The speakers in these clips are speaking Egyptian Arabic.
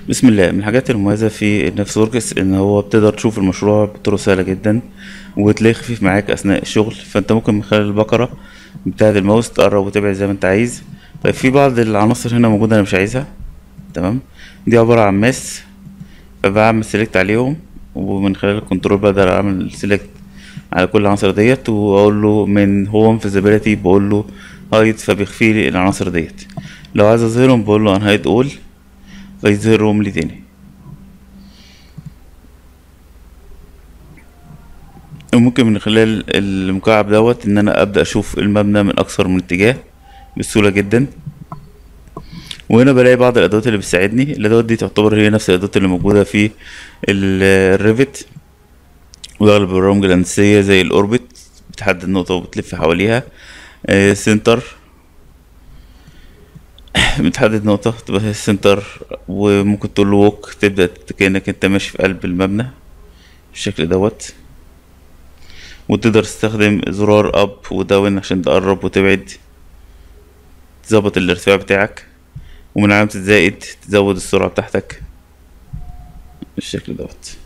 بسم الله من الحاجات المميزة في النفس وركس ان هو بتقدر تشوف المشروع بطرق سهلة جدا وتلاقيه خفيف معاك اثناء الشغل فانت ممكن من خلال البقرة بتاعة الماوس تقرب وتبعد زي ما انت عايز طيب في بعض العناصر هنا موجودة انا مش عايزها تمام دي عبارة عن ماس فبعمل سيلكت عليهم ومن خلال الكنترول بقدر اعمل سيلكت على كل العناصر ديت واقول له من هوم فيزيبيليتي بقول له هايد فبيخفي لي العناصر ديت لو عايز اظهرهم بقول له ان هايد اول فيظهرهم لي تاني وممكن من خلال المكعب دوت ان انا ابدا اشوف المبنى من اكثر من اتجاه بسهوله جدا وهنا بلاقي بعض الادوات اللي بتساعدني الادوات دي تعتبر هي نفس الادوات اللي موجوده في ال- الريفت واغلب البرامج الهندسيه زي الاوربت بتحدد نقطه وبتلف حواليها آه، سنتر بتحدد نقطة تبقى هي السنتر وممكن تقول له ووك تبدأ كأنك انت ماشي في قلب المبنى بالشكل دوت وتقدر تستخدم زرار اب وداون عشان تقرب وتبعد تظبط الارتفاع بتاعك ومن علامة الزائد تزود السرعة بتاعتك بالشكل دوت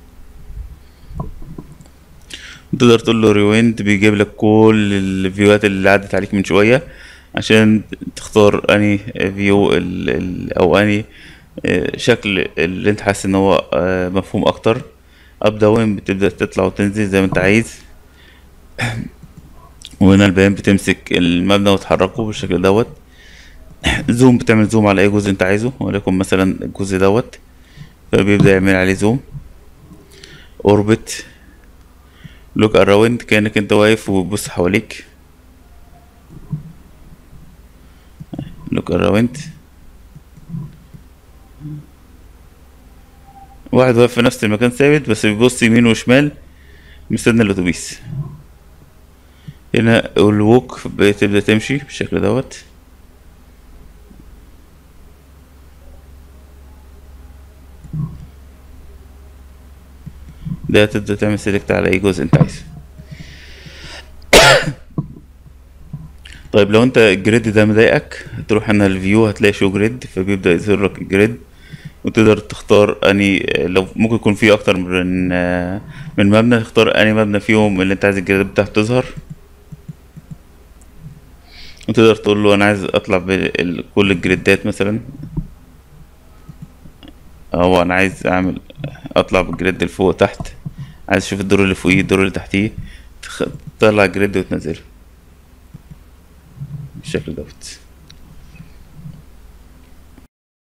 تقدر تقول له ريويند بيجيب لك كل الفيوهات اللي عدت عليك من شوية عشان تختار اني فيو ال ال او اني آه، شكل اللي انت حاسس ان هو آه، مفهوم اكتر اب داون بتبدأ تطلع وتنزل زي ما انت عايز وهنا البيان بتمسك المبنى وتحركه بالشكل دوت زوم بتعمل زوم على اي جزء انت عايزه وليكن مثلا الجزء دوت فبيبدأ يعمل عليه زوم اوربت لوك اراوند كأنك انت واقف وبتبص حواليك لوك اراوند واحد واقف في نفس المكان ثابت بس بيبص يمين وشمال مستني الاتوبيس هنا الووك بتبدأ تمشي بالشكل دوت ده تبدأ تعمل سيلكت على أي جزء أنت عايزه طيب لو أنت الجريد ده مضايقك تروح هنا الفيو هتلاقي شو جريد فبيبدأ يظهر لك الجريد وتقدر تختار أني لو ممكن يكون في أكتر من من مبنى تختار أني مبنى فيهم اللي أنت عايز الجريد بتاعته تظهر وتقدر تقول له أنا عايز أطلع بكل الجريدات مثلا أو أنا عايز أعمل أطلع بالجريد اللي فوق تحت عايز أشوف الدور اللي فوقيه الدور اللي تحتيه تخ- تطلع الجريد وتنزله بالشكل دوت